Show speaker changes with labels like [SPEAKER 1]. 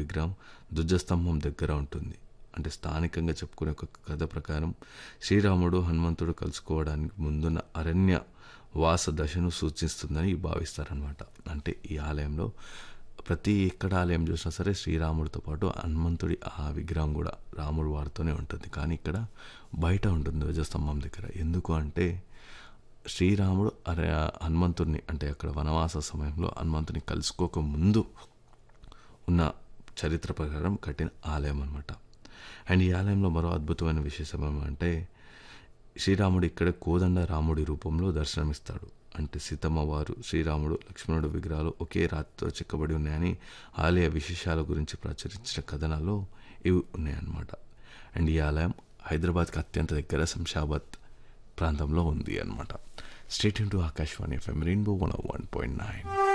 [SPEAKER 1] విగ్రహం ధ్వజస్తంభం దగ్గర ఉంటుంది అంటే స్థానికంగా చెప్పుకునే ఒక కథ ప్రకారం శ్రీరాముడు హనుమంతుడు కలుసుకోవడానికి ముందున్న అరణ్య వాస దశను సూచిస్తుందని భావిస్తారనమాట అంటే ఈ ఆలయంలో ప్రతి ఎక్కడ ఆలయం చూసినా సరే శ్రీరాముడితో పాటు హనుమంతుడి ఆ విగ్రహం కూడా రాముడు వారితోనే ఉంటుంది కానీ ఇక్కడ బయట ఉంటుంది ధ్వజస్తంభం దగ్గర ఎందుకు అంటే శ్రీరాముడు అరే హనుమంతుడిని అంటే అక్కడ వనవాస సమయంలో హనుమంతుని కలుసుకోక ముందు ఉన్న చరిత్ర ప్రకారం కట్టిన ఆలయం అనమాట అండ్ ఈ ఆలయంలో మరో అద్భుతమైన విశేషం ఏమంటే శ్రీరాముడు ఇక్కడ కోదండ రాముడి రూపంలో దర్శనమిస్తాడు అంటే సీతమ్మ వారు శ్రీరాముడు లక్ష్మణుడు విగ్రహాలు ఒకే రాతితో చెక్కబడి ఉన్నాయని ఆలయ విశేషాల గురించి ప్రచురించిన కథనాల్లో ఇవి ఉన్నాయన్నమాట అండ్ ఈ ఆలయం హైదరాబాద్కి అత్యంత దగ్గర శంషాబాద్ ప్రాంతంలో ఉంది అనమాట stay into Akashvani FM rainbow one one point nine